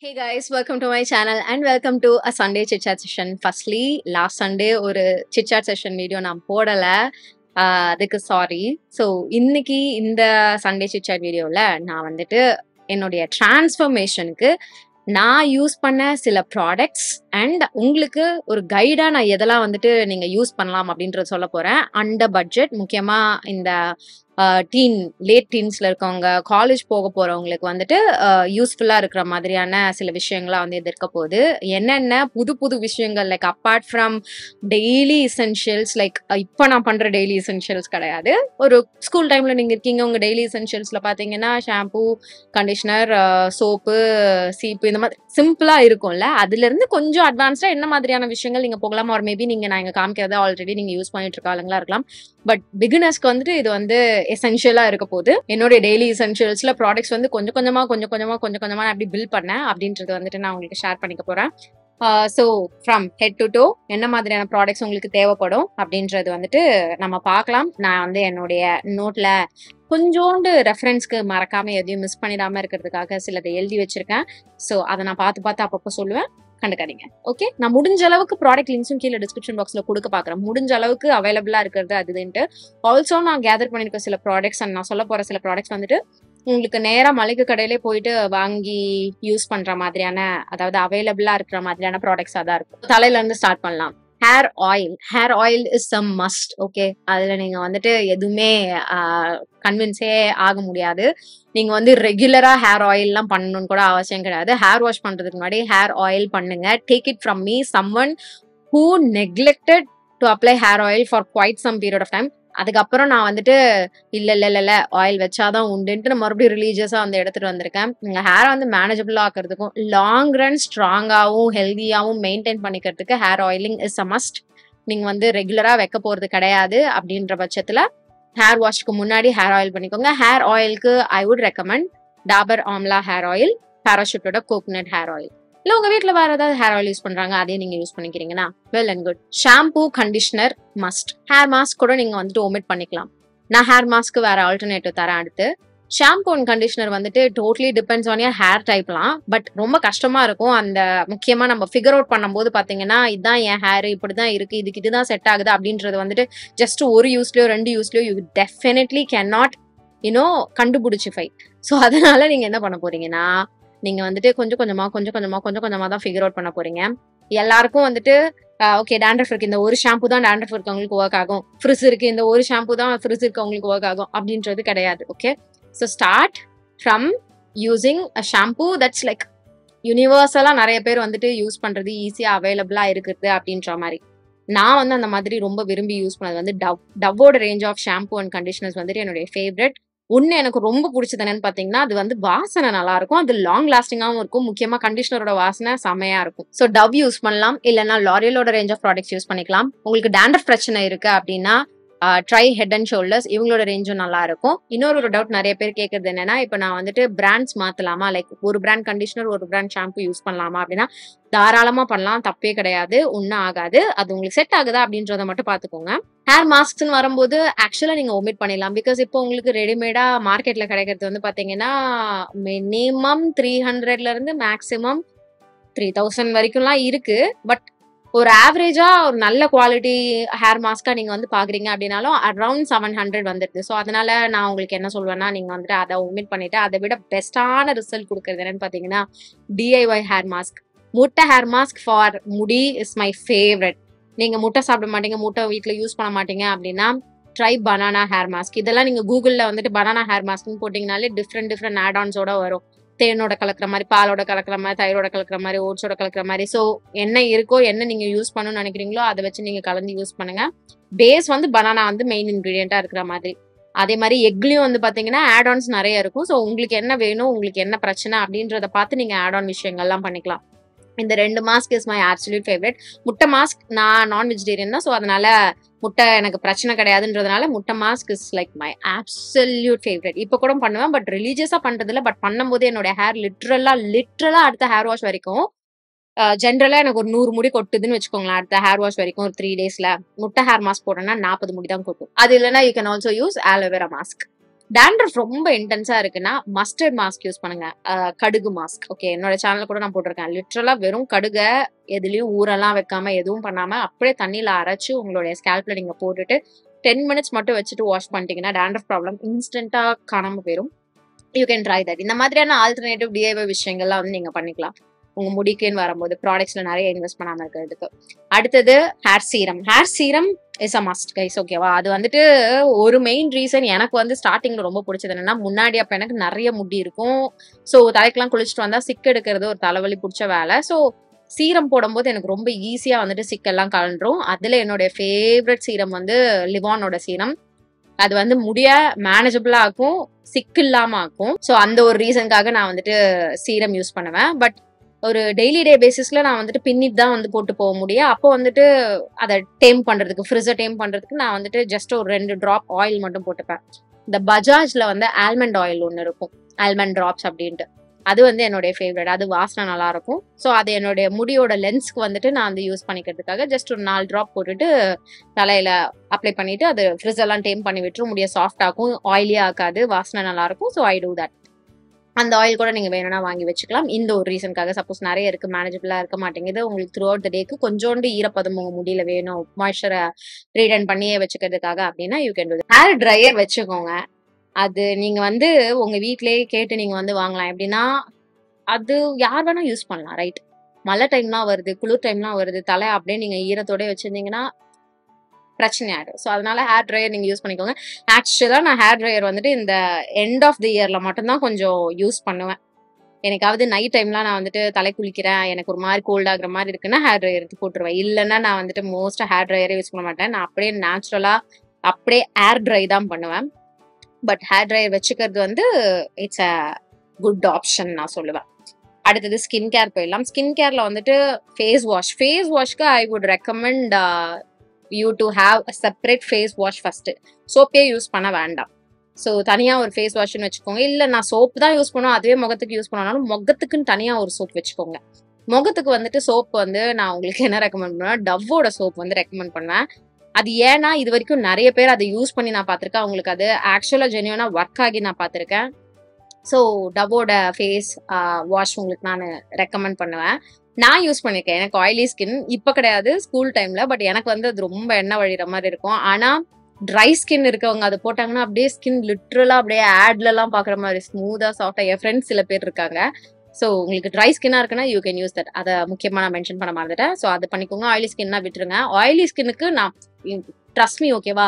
Hey guys, welcome to my channel and welcome to a Sunday chit chat session. Firstly, last Sunday ஒரு chit chat session video நான் போடல ஆஹ் அதுக்கு sorry so இன்னைக்கு இந்த Sunday chit chat வீடியோவில் நான் வந்துட்டு என்னுடைய டிரான்ஸ்ஃபர்மேஷனுக்கு நான் யூஸ் பண்ண சில ப்ராடக்ட்ஸ் அண்ட் உங்களுக்கு ஒரு கைடா நான் எதெல்லாம் வந்துட்டு நீங்க யூஸ் பண்ணலாம் அப்படின்றது சொல்ல போறேன் அண்டர் பட்ஜெட் முக்கியமா இந்த டீன் லேட் டீன்ஸ்ல இருக்கவங்க காலேஜ் போக போறவங்களுக்கு வந்துட்டு யூஸ்ஃபுல்லா இருக்கிற மாதிரியான சில விஷயங்கள்லாம் வந்து எதிர்க்க போகுது என்னென்ன புது புது விஷயங்கள் like apart from daily essentials like இப்போ நான் பண்ற டெய்லி இசென்ஷியல்ஸ் கிடையாது ஒரு ஸ்கூல் டைம்ல நீங்க இருக்கீங்க உங்க டெய்லி இசென்ஷியல்ஸ்ல பாத்தீங்கன்னா ஷாம்பூ கண்டிஷனர் சோப்பு சீப்பு இந்த மாதிரி சிம்பிளா இருக்கும்ல அதுல இருந்து கொஞ்சம் அட்வான்ஸ்டா என்ன மாதிரியான விஷயங்கள் நீங்க போகலாம் ஒரு மேபி நீங்க நான் இங்க காமிக்கிறத ஆல்ரெடி நீங்க யூஸ் பண்ணிட்டு இருக்க ஆளுங்களா இருக்கலாம் பட் பிகினர்ஸ்க்கு வந்துட்டு இது வந்து எசென்ஷியலா இருக்க போகுது என்னுடைய டெய்லி எசென்ஷியல்ஸ்ல ப்ராடக்ட்ஸ் வந்து கொஞ்சம் கொஞ்சமா கொஞ்சம் கொஞ்சமா கொஞ்சம் கொஞ்சமா நான் அப்படி பில் பண்ணேன் அப்படின்றது வந்துட்டு நான் உங்களுக்கு ஷேர் பண்ணிக்க போறேன் so from head to toe என்ன மாதிரியான ப்ராடக்ட்ஸ் உங்களுக்கு தேவைப்படும் அப்படின்றது வந்துட்டு நம்ம பார்க்கலாம் நான் வந்து என்னுடைய நோட்ல கொஞ்சோண்டு ரெஃபரன்ஸ்க்கு மறக்காம எதையும் மிஸ் பண்ணிடாம இருக்கிறதுக்காக சிலதை எழுதி வச்சிருக்கேன் ஸோ அதை நான் பார்த்து பார்த்து அப்பப்போ சொல்லுவேன் கண்டுக்காதீங்க ஓகே நான் முடிஞ்ச அளவுக்கு ப்ராடக்ட் லிங்க்ஸும் கீழே டிஸ்கிரிப்ஷன் பாக்ஸ்ல கொடுக்க பாக்குறேன் முடிஞ்ச அளவுக்கு அவைலபிளா இருக்கிறது அதுன்ட்டு ஆல்சோ நான் கேதர் பண்ணிருக்க சில ப்ராடக்ட்ஸ் அண்ட் நான் சொல்ல போற சில ப்ராடக்ட்ஸ் வந்துட்டு உங்களுக்கு நேரா மளிகை கடையிலே போயிட்டு வாங்கி யூஸ் பண்ற மாதிரியான அதாவது அவைலபிளா இருக்கிற மாதிரியான ப்ராடக்ட்ஸா தான் இருக்கும் தலையில இருந்து ஸ்டார்ட் பண்ணலாம் hair oil hair oil is a must okay அதுல நீங்க வந்துட்டு எதுவுமே கன்வின்ஸே ஆக முடியாது நீங்க வந்து ரெகுலரா ஹேர் ஆயில்லாம் பண்ணணும்னு கூட அவசியம் கிடையாது ஹேர் வாஷ் பண்றதுக்கு முன்னாடி ஹேர் ஆயில் பண்ணுங்க take it from me someone who neglected to apply hair oil for quite some period of time அதுக்கப்புறம் நான் வந்துட்டு இல்ல இல்ல இல்ல இல்ல ஆயில் வச்சாதான் உண்டுன்ட்டு நான் மறுபடியும் ரிலீஜியஸா வந்து எடுத்துட்டு வந்திருக்கேன் நீங்க ஹேரை வந்து மேனேஜபிளா ஆக்குறதுக்கும் லாங் ரன் ஸ்ட்ராங்காவும் ஹெல்தியாவும் மெயின்டைன் பண்ணிக்கிறதுக்கு hair oiling is a must நீங்க வந்து ரெகுலரா வைக்க போறது கிடையாது அப்படின்ற பட்சத்துல ஹேர் வாஷ்க்கு முன்னாடி ஹேர் ஆயில் பண்ணிக்கோங்க ஹேர் ஆயிலுக்கு I would recommend Dabur amla hair oil பேராஷூட்டோட கோகனட் ஹேர் ஆயில் இல்ல உங்க வீட்ல வேற ஏதாவது ஹேர் ஆயில் யூஸ் பண்றாங்க அதையும் நீங்க யூஸ் பண்ணிக்கிறீங்கன்னா well and good shampoo conditioner must hair mask கூட நீங்க வந்துட்டு ஒமிட் பண்ணிக்கலாம் நான் ஹேர் மாஸ்க்கு வேற ஆல்டர்னேட்டிவ் தரேன் அடுத்து ஷாம்பூ அண்ட் கண்டிஷனர் வந்துட்டு totally depends on your hair டைப்லாம் பட் ரொம்ப கஷ்டமா இருக்கும் அந்த முக்கியமா நம்ம ஃபிகர் அவுட் பண்ணும்போது பாத்தீங்கன்னா இதுதான் என் ஹேர் இப்படிதான் இருக்கு இதுக்கு இதுதான் செட் ஆகுது அப்படின்றது வந்துட்டு ஜஸ்ட் ஒரு யூஸ்லயோ ரெண்டு யூஸ்லயோ you definitely can not you know கண்டுபிடிச்சிஃபை ஸோ அதனால நீங்க என்ன பண்ண போறீங்கன்னா நீங்க வந்துட்டு கொஞ்சம் கொஞ்சமா கொஞ்சம் கொஞ்சமா கொஞ்சம் கொஞ்சமா தான் ஃபிகர் அவுட் பண்ண போறீங்க எல்லாருக்கும் வந்துட்டு ஓகே டேண்ட்ரஃப் இருக்கு இந்த ஒரு ஷாம்பு தான் டேண்ட்ரஃப் இருக்கவங்களுக்கு ஒர்க் ஆகும் ஃப்ரிஸ் இருக்கு இந்த ஒரு ஷாம்பு தான் ஃப்ரிஸ் இருக்கவங்களுக்கு ஒர்க் ஆகும் அப்படின்றது கிடையாது okay so start from using a shampoo that's like யூனிவர்சலாக நிறைய பேர் வந்துட்டு யூஸ் பண்றது ஈஸியாக அவைலபிளாக இருக்குது அப்படின்ற மாதிரி நான் வந்து அந்த மாதிரி ரொம்ப விரும்பி யூஸ் பண்ணது வந்து டவ் டவ்வோட range of shampoo and conditioners வந்துட்டு என்னுடைய ஃபேவரட் ஒன்று எனக்கு ரொம்ப பிடிச்சது என்னன்னு பார்த்தீங்கன்னா அது வந்து வாசனை நல்லா இருக்கும் அது லாங் லாஸ்டிங்காகவும் இருக்கும் முக்கியமாக கண்டிஷனரோட வாசனை செமையா இருக்கும் ஸோ டவ் யூஸ் பண்ணலாம் இல்லைன்னா லாரியலோட ரேஞ்ச் ஆஃப் ப்ராடக்ட்ஸ் யூஸ் பண்ணிக்கலாம் உங்களுக்கு டேண்டர் பிரச்சனை இருக்கு அப்படின்னா ட்ரை ஹெட் அண்ட் ஷோல்டர்ஸ் இவங்களோட ரேஞ்சும் நல்லா இருக்கும் இன்னொரு ஒரு டவுட் நிறைய பேர் கேட்கறது என்னன்னா இப்போ நான் வந்துட்டு பிராண்ட்ஸ் மாத்தலாமா லைக் ஒரு பிராண்ட் கண்டிஷனர் ஒரு பிராண்ட் ஷாம்பு யூஸ் பண்ணலாமா அப்படின்னா தாராளமா பண்ணலாம் தப்பே கிடையாது ஒன்றும் ஆகாது அது உங்களுக்கு செட் ஆகுதா அப்படின்றத மட்டும் பார்த்துக்கோங்க ஹேர் மாஸ்க்ஸ்னு வரும்போது ஆக்சுவலாக நீங்கள் ஒமிட் பண்ணிடலாம் பிகாஸ் இப்போ உங்களுக்கு ரெடிமேடா மார்க்கெட்ல கிடைக்கிறது வந்து பார்த்தீங்கன்னா மினிமம் த்ரீ ஹண்ட்ரட்ல இருந்து மேக்ஸிமம் த்ரீ தௌசண்ட் வரைக்கும்லாம் இருக்கு பட் ஒரு ஆவரேஜா ஒரு நல்ல குவாலிட்டி ஹேர் மாஸ்கா நீங்க வந்து பாக்குறீங்க அப்படின்னாலும் அரௌண்ட் செவன் ஹண்ட்ரட் வந்துருது ஸோ அதனால நான் உங்களுக்கு என்ன சொல்வேன்னா நீங்க வந்துட்டு அதை ஒமிட் பண்ணிட்டு அதை விட பெஸ்டான ரிசல்ட் கொடுக்கறது என்னன்னு பாத்தீங்கன்னா டிஐஒய் ஹேர் மாஸ்க் முட்டை ஹேர் மாஸ்க் ஃபார் முடி இஸ் மை ஃபேவரட் நீங்க முட்டை சாப்பிட மாட்டீங்க முட்டை வீட்டில் யூஸ் பண்ண மாட்டீங்க அப்படின்னா ட்ரை பனானா ஹேர் மாஸ்க் இதெல்லாம் நீங்க கூகுளில் வந்துட்டு பனானா ஹேர் மாஸ்க்னு போட்டிங்கனாலே டிஃப்ரெண்ட் டிஃப்ரெண்ட் ஆட் ஆன்ஸோட வரும் தேனோட கலக்கிற மாதிரி பாலோட கலக்கிற மாதிரி தயிரோட கலக்கிற மாதிரி ஓட்ஸோட கலக்கிற மாதிரி ஸோ என்ன இருக்கோ என்ன நீங்க யூஸ் பண்ணணும்னு நினைக்கிறீங்களோ அதை வச்சு நீங்க கலந்து யூஸ் பண்ணுங்க பேஸ் வந்து பனானா வந்து மெயின் இன்கிரீடியண்டா இருக்கிற மாதிரி அதே மாதிரி எக்லயும் வந்து பாத்தீங்கன்னா ஆட் ஆன்ஸ் நிறைய இருக்கும் ஸோ உங்களுக்கு என்ன வேணும் உங்களுக்கு என்ன பிரச்சனை அப்படின்றத பார்த்து நீங்க ஆட் ஆன் விஷயங்கள்லாம் பண்ணிக்கலாம் இந்த ரெண்டு mask is my absolute favourite முட்டை மாஸ்க் நான் நான் வெஜிடேரியன் தான் ஸோ அதனால முட்டை எனக்கு பிரச்சனை கிடையாதுன்றதுனால முட்டை mask is like my absolute favourite இப்போ கூட பண்ணுவேன் பட் ரிலீஜியஸா பண்றதில்ல பட் பண்ணும்போது என்னோட ஹேர் லிட்ரலா லிட்ரலா அடுத்த ஹேர் வாஷ் வரைக்கும் ஜென்ரலா எனக்கு ஒரு நூறு முடி கொட்டுதுன்னு வச்சுக்கோங்களேன் அடுத்த ஹேர் வாஷ் வரைக்கும் ஒரு த்ரீ டேஸ்ல முட்டை ஹேர் மாஸ்க் போட்டோம்னா நாற்பது முடி தான் கொட்டும் அது இல்லைன்னா you can also use aloe vera mask dandruff ரொம்ப இன்டென்ஸா இருக்குன்னா மஸ்டர்ட் மாஸ்க் யூஸ் பண்ணுங்க அஹ் கடுகு மாஸ்க் ஓகே என்னோட சேனல் கூட நான் போட்டிருக்கேன் லிட்ரலா வெறும் கடுகை எதுலயும் ஊரெல்லாம் வைக்காம எதுவும் பண்ணாம அப்படியே தண்ணியில அரைச்சு உங்களுடைய ஸ்கேல்ப்ல நீங்க போட்டுட்டு டென் மினிட்ஸ் மட்டும் வச்சுட்டு வாஷ் பண்ணிட்டீங்கன்னா டேண்ட்ரஃப் ப்ராப்ளம் இன்ஸ்டன்டா காணாம போயிடும் யூ கேன் ட்ரை தட் இந்த மாதிரியான ஆல்டர்னேட்டிவ் டிஐவை விஷயங்கள்லாம் வந்து நீங்க பண்ணிக்கலாம் உங்க முடிக்குன்னு வரும்போது ப்ராடக்ட்ஸ்ல நிறைய இன்வெஸ்ட் பண்ணாம இருக்கிறதுக்கு அடுத்தது hair serum hair serum is a must guys ஓகேவா அது வந்துட்டு ஒரு மெயின் ரீசன் எனக்கு வந்து ஸ்டார்டிங்ல ரொம்ப பிடிச்சது என்னன்னா முன்னாடி அப்ப எனக்கு நிறைய முடி இருக்கும் ஸோ தலைக்கெல்லாம் குளிச்சுட்டு வந்தா சிக்கு எடுக்கிறது ஒரு தலைவலி பிடிச்ச வேலை ஸோ சீரம் போடும்போது எனக்கு ரொம்ப ஈஸியா வந்துட்டு சிக்கெல்லாம் கலண்டுரும் அதுல என்னுடைய ஃபேவரட் சீரம் வந்து லிவானோட சீரம் அது வந்து முடிய மேனேஜபிளா ஆக்கும் சிக்கு இல்லாம ஆக்கும் ஸோ அந்த ஒரு ரீசனுக்காக நான் வந்துட்டு சீரம் யூஸ் பண்ணுவேன் பட் ஒரு டெய்லி டே பேசிஸ்ல நான் வந்துட்டு பின்னிட்டு தான் வந்து போட்டு போக முடியும் அப்போ வந்துட்டு அதை டேம் பண்றதுக்கு ஃப்ரிட்ஜை டேம் பண்றதுக்கு நான் வந்துட்டு ஜஸ்ட் ஒரு ரெண்டு ட்ராப் ஆயில் மட்டும் போட்டுப்பேன் இந்த பஜாஜ்ல வந்து ஆல்மண்ட் ஆயில் ஒன்று இருக்கும் ஆல்மண்ட் ட்ராப்ஸ் அப்படின்ட்டு அது வந்து என்னுடைய ஃபேவரட் அது வாசனை நல்லா இருக்கும் ஸோ அது என்னுடைய முடியோட லென்ஸ்க்கு வந்துட்டு நான் வந்து யூஸ் பண்ணிக்கிறதுக்காக ஜஸ்ட் ஒரு நாலு ட்ராப் போட்டுட்டு தலையில அப்ளை பண்ணிட்டு அது ஃப்ரிட்ஜ் எல்லாம் டேம் பண்ணி விட்டுரும் முடிய சாஃப்ட் ஆகும் ஆயிலியா ஆக்காது வாசனை நல்லா இருக்கும் ஸோ ஐ டூ தட் அந்த ஆயில் கூட நீங்க வேணும்னா வாங்கி வச்சுக்கலாம் இந்த ஒரு ரீசனுக்காக சப்போஸ் நிறைய இருக்கு மேனேஜபிளா இருக்க மாட்டேங்குது உங்களுக்கு த்ரூ அவுட் த டேக்கு கொஞ்சோண்டு ஈரப்பதம் உங்க முடியல வேணும் மாய்ஸ்சரை ரீடன் பண்ணியே வச்சுக்கிறதுக்காக அப்படின்னா you can do hair dryer வச்சுக்கோங்க அது நீங்க வந்து உங்க வீட்லயே கேட்டு நீங்க வந்து வாங்கலாம் எப்படின்னா அது யார் வேணா யூஸ் பண்ணலாம் ரைட் மழை டைம்லாம் வருது குளிர் டைம்லாம் வருது தலை அப்படியே நீங்க ஈரத்தோட வச்சிருந்தீங்கன்னா பிரச்சனை ஆயிடும் ஸோ அதனால ஹேர் ட்ரையர் நீங்க யூஸ் பண்ணிக்கோங்க ஆக்சுவலா நான் ஹேர் ட்ரையர் வந்துட்டு இந்த எண்ட் ஆஃப் தி இயர்ல மட்டும்தான் கொஞ்சம் யூஸ் பண்ணுவேன் எனக்காவது நைட் டைம்லாம் நான் வந்துட்டு தலை குளிக்கிறேன் எனக்கு ஒரு மாதிரி கோல்ட் ஆகுற மாதிரி இருக்குன்னா ஹேர் ட்ரையர் எடுத்து போட்டுருவேன் இல்லைன்னா நான் வந்துட்டு மோஸ்ட்டாக ஹேர் ட்ரையரே யூஸ் பண்ண மாட்டேன் நான் அப்படியே நேச்சுரலா அப்படியே ஏர் ட்ரை தான் பண்ணுவேன் பட் ஹேர் ட்ரையர் வச்சுக்கிறது வந்து இட்ஸ் அ குட் ஆப்ஷன் நான் சொல்லுவேன் அடுத்தது ஸ்கின் கேர் போயிடலாம் ஸ்கின் கேர்ல வந்துட்டு ஃபேஸ் வாஷ் ஃபேஸ் வாஷ்க்கு I would recommend you to have a separate face wash first சோப்பே யூஸ் பண்ண வேண்டாம் ஸோ தனியாக ஒரு ஃபேஸ் வாஷ்னு வச்சுக்கோங்க இல்லை நான் சோப் தான் யூஸ் பண்ணுவேன் அதுவே முகத்துக்கு யூஸ் பண்ணாலும் முகத்துக்குன்னு தனியாக ஒரு சோப் வச்சுக்கோங்க முகத்துக்கு வந்துட்டு சோப் வந்து நான் உங்களுக்கு என்ன ரெக்கமெண்ட் பண்ணுவேன் டவ்வோட சோப் வந்து ரெக்கமெண்ட் பண்ணுவேன் அது ஏன்னா இது வரைக்கும் நிறைய பேர் அதை யூஸ் பண்ணி நான் பார்த்துருக்கேன் அவங்களுக்கு அது ஆக்சுவலாக ஜென்யூனா ஒர்க் ஆகி நான் பார்த்துருக்கேன் ஸோ டவோட ஃபேஸ் வாஷ் உங்களுக்கு நான் ரெக்கமெண்ட் பண்ணுவேன் நான் யூஸ் பண்ணியிருக்கேன் எனக்கு ஆயிலி ஸ்கின் இப்போ கிடையாது ஸ்கூல் டைம்ல பட் எனக்கு வந்து அது ரொம்ப எண்ணெய் வழிகிற மாதிரி இருக்கும் ஆனால் ட்ரை ஸ்கின் இருக்கவங்க அது போட்டாங்கன்னா அப்படியே ஸ்கின் லிட்ரலா அப்படியே ஆட்ல எல்லாம் பாக்குற மாதிரி ஸ்மூதா சாஃப்டா என் ஃப்ரெண்ட்ஸ் சில பேர் இருக்காங்க ஸோ உங்களுக்கு ட்ரை ஸ்கின்னா இருக்குன்னா யூ கேன் யூஸ் தட் அதை முக்கியமா நான் மென்ஷன் பண்ண மறந்துட்டேன் ஸோ அது பண்ணிக்கோங்க ஆயிலி ஸ்கின்னா விட்டுருங்க ஆயிலி ஸ்கின்னுக்கு நான் ட்ரஸ்ட் மீ ஓகேவா